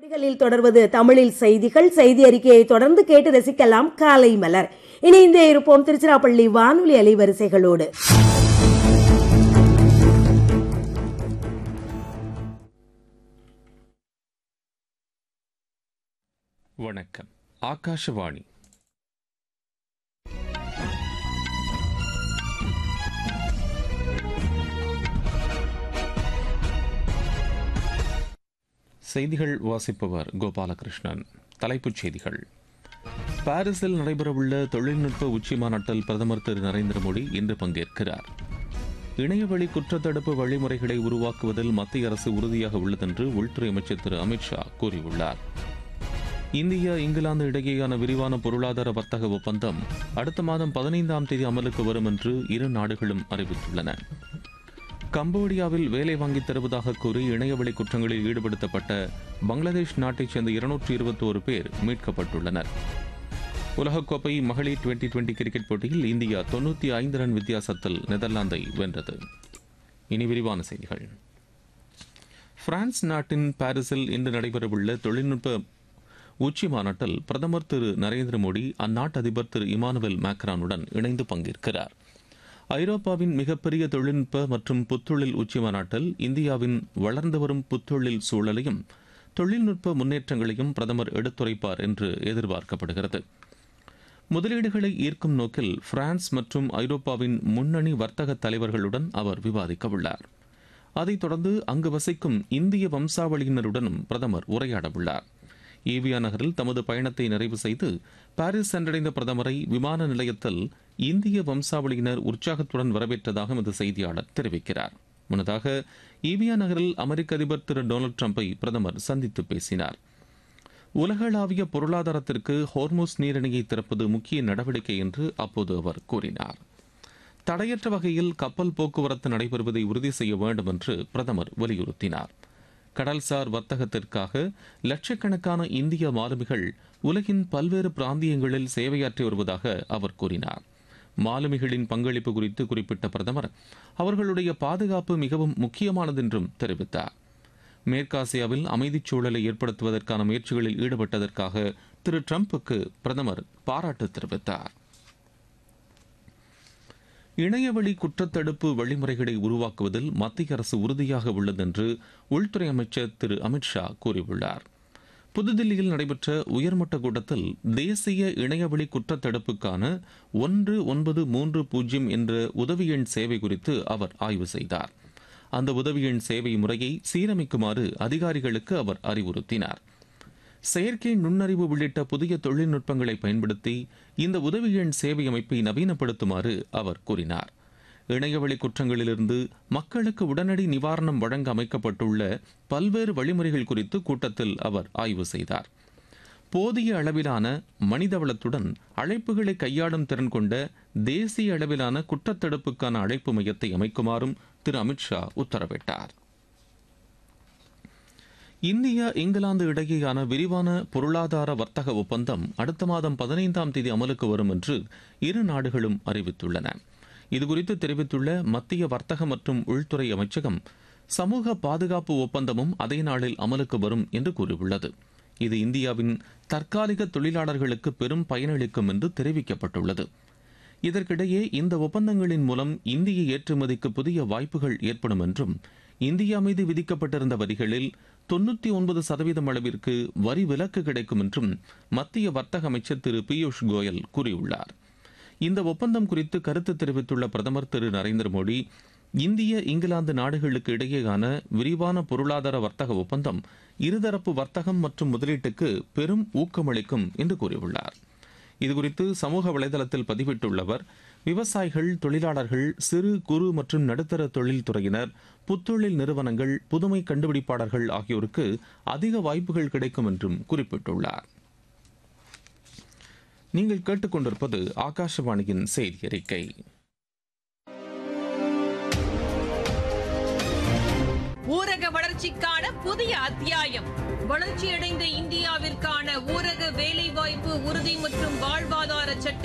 நொடிகளில் தொடர்வது தமிழில் செய்திகள் செய்தி அறிக்கையை தொடர்ந்து கேட்டு ரசிக்கலாம் காலை மலர் இணைந்தே இருப்போம் திருச்சிராப்பள்ளி வானொலி அலைவரிசைகளோடு வணக்கம் ஆகாஷவாணி செய்திகள் வாசிப்பவர் கோபாலகிருஷ்ணன் தலைப்புச் செய்திகள் பாரிஸில் நடைபெறவுள்ள தொழில்நுட்ப உச்சி மாநாட்டில் பிரதமர் திரு நரேந்திர மோடி இன்று பங்கேற்கிறார் இணையவழி குற்றத்தடுப்பு வழிமுறைகளை உருவாக்குவதில் மத்திய அரசு உறுதியாக உள்ளதென்று உள்துறை அமைச்சர் திரு அமித்ஷா கூறியுள்ளார் இந்தியா இங்கிலாந்து இடையேயான விரிவான பொருளாதார வர்த்தக ஒப்பந்தம் அடுத்த மாதம் பதினைந்தாம் தேதி அமலுக்கு வரும் என்று இரு நாடுகளும் அறிவித்துள்ளன கம்போடியாவில் வேலை வாங்கித் தருவதாக கூறி இணையவழி குற்றங்களில் ஈடுபடுத்தப்பட்ட பங்களாதேஷ் நாட்டைச் சேர்ந்த இருநூற்றி இருபத்தோரு பேர் மீட்கப்பட்டுள்ளனர் உலகக்கோப்பை மகளிர் டுவெண்டி டுவெண்டி கிரிக்கெட் போட்டியில் இந்தியா தொன்னூற்றி ஐந்து ரன் வித்தியாசத்தில் நெதர்லாந்தை வென்றது இனி விரிவான செய்திகள் பிரான்ஸ் நாட்டின் பாரிஸில் இன்று நடைபெறவுள்ள தொழில்நுட்ப உச்சி மாநாட்டில் பிரதமர் திரு நரேந்திர மோடி அந்நாட்டு அதிபர் திரு இமானுவேல் மேக்ரானுடன் இணைந்து பங்கேற்கிறார் ஐரோப்பாவின் மிகப்பெரிய தொழில்நுட்ப மற்றும் புத்தொழில் உச்சி மாநாட்டில் இந்தியாவின் வளர்ந்து வரும் புத்தொழில் சூழலையும் தொழில்நுட்ப முன்னேற்றங்களையும் பிரதமர் எடுத்துரைப்பார் என்று எதிர்பார்க்கப்படுகிறது முதலீடுகளை ஈர்க்கும் நோக்கில் பிரான்ஸ் மற்றும் ஐரோப்பாவின் முன்னணி வர்த்தக தலைவர்களுடன் அவர் விவாதிக்க உள்ளார் அதைத் தொடர்ந்து அங்கு வசிக்கும் இந்திய வம்சாவளியினருடனும் பிரதமர் உரையாடவுள்ளார் ஈவியா நகரில் தமது பயணத்தை நிறைவு செய்து பாரிஸ் சென்றடைந்த பிரதமரை விமான நிலையத்தில் இந்திய வம்சாவளியினர் உற்சாகத்துடன் வரவேற்றதாக எமது செய்தியாளர் தெரிவிக்கிறார் முன்னதாக ஈவியா நகரில் அமெரிக்க அதிபர் திரு டொனால்டு டிரம்பை பிரதமர் சந்தித்து பேசினார் உலகளாவிய பொருளாதாரத்திற்கு ஹோர்மோஸ் நீரிணையை திறப்பது முக்கிய நடவடிக்கை என்று அப்போது அவர் கூறினார் தடையற்ற வகையில் கப்பல் போக்குவரத்து நடைபெறுவதை உறுதி செய்ய வேண்டும் என்று பிரதமர் வலியுறுத்தினார் கடல்சார் வர்த்தகத்திற்காக லட்சக்கணக்கான இந்திய மாலுமிகள் உலகின் பல்வேறு பிராந்தியங்களில் சேவையாற்றி வருவதாக அவர் கூறினார் மாலுமிகளின் பங்களிப்பு குறித்து குறிப்பிட்ட பிரதமர் அவர்களுடைய பாதுகாப்பு மிகவும் முக்கியமானது என்றும் தெரிவித்தார் மேற்காசியாவில் அமைதிச் சூழலை ஏற்படுத்துவதற்கான முயற்சிகளில் ஈடுபட்டதற்காக திரு டிரம்புக்கு பிரதமர் பாராட்டு தெரிவித்தார் இணையவழி குற்றத்தடுப்பு வழிமுறைகளை உருவாக்குவதில் மத்திய அரசு உறுதியாக உள்ளது என்று உள்துறை அமைச்சர் திரு அமித்ஷா கூறியுள்ளார் புதுதில்லியில் நடைபெற்ற உயர்மட்ட கூட்டத்தில் தேசிய இணையவழி குற்றத்தடுப்புக்கான ஒன்று ஒன்பது மூன்று பூஜ்ஜியம் என்ற உதவி எண் சேவை குறித்து அவர் ஆய்வு செய்தார் அந்த உதவி எண் சேவை முறையை சீரமைக்குமாறு அதிகாரிகளுக்கு அவர் அறிவுறுத்தினார் செயற்கை நுண்ணறிவு உள்ளிட்ட புதிய தொழில்நுட்பங்களை பயன்படுத்தி இந்த உதவி எண் சேவை அமைப்பை நவீனப்படுத்துமாறு அவர் கூறினார் இணையவழி குற்றங்களிலிருந்து மக்களுக்கு உடனடி நிவாரணம் வழங்க அமைக்கப்பட்டுள்ள பல்வேறு வழிமுறைகள் குறித்து கூட்டத்தில் அவர் ஆய்வு செய்தார் போதிய அளவிலான மனிதவளத்துடன் அழைப்புகளை கையாளும் திறன் கொண்ட தேசிய அளவிலான குற்றத்தடுப்புக்கான அழைப்பு மையத்தை அமைக்குமாறும் திரு அமித்ஷா உத்தரவிட்டார் இந்தியா இங்கிலாந்து இடையேயான விரிவான பொருளாதார வர்த்தக ஒப்பந்தம் அடுத்த மாதம் பதினைந்தாம் தேதி அமலுக்கு வரும் என்று இரு நாடுகளும் அறிவித்துள்ளன இதுகுறித்து தெரிவித்துள்ள மத்திய வர்த்தக மற்றும் உள்துறை அமைச்சகம் சமூக பாதுகாப்பு ஒப்பந்தமும் அதே நாளில் அமலுக்கு வரும் என்று கூறியுள்ளது இது இந்தியாவின் தற்காலிக தொழிலாளர்களுக்கு பெரும் பயனளிக்கும் என்று தெரிவிக்கப்பட்டுள்ளது இதற்கிடையே இந்த ஒப்பந்தங்களின் மூலம் இந்திய ஏற்றுமதிக்கு புதிய வாய்ப்புகள் ஏற்படும் என்றும் இந்தியா மீது விதிக்கப்பட்டிருந்த வரிகளில் தொன்னூற்றி ஒன்பது சதவீதம் அளவிற்கு வரி விலக்கு கிடைக்கும் என்றும் மத்திய வர்த்தக அமைச்சர் திரு பியூஷ் கோயல் கூறியுள்ளார் இந்த ஒப்பந்தம் குறித்து கருத்து தெரிவித்துள்ள பிரதமர் திரு நரேந்திர மோடி இந்திய இங்கிலாந்து நாடுகளுக்கு இடையேயான விரிவான பொருளாதார வர்த்தக ஒப்பந்தம் இருதரப்பு வர்த்தகம் மற்றும் முதலீட்டுக்கு பெரும் ஊக்கமளிக்கும் என்று கூறியுள்ளார் இதுகுறித்து சமூக வலைதளத்தில் பதிவிட்டுள்ளவர் விவசாயிகள் தொழிலாளர்கள் சிறு குறு மற்றும் நடுத்தர தொழில்துறையினர் புத்தொழில் நிறுவனங்கள் புதுமை கண்டுபிடிப்பாளர்கள் ஆகியோருக்கு அதிக வாய்ப்புகள் கிடைக்கும் என்றும் குறிப்பிட்டுள்ளார் நீங்கள் கேட்டுக்கொண்டிருப்பது ஆகாஷவாணியின் செய்தி அறிக்கை ஊரக வளர்ச்சிக்கான புதிய அத்தியாயம் வளர்ச்சியடைந்த இந்தியாவிற்கான ஊரக வேலைவாய்ப்பு உறுதி மற்றும் வாழ்வாதார சட்ட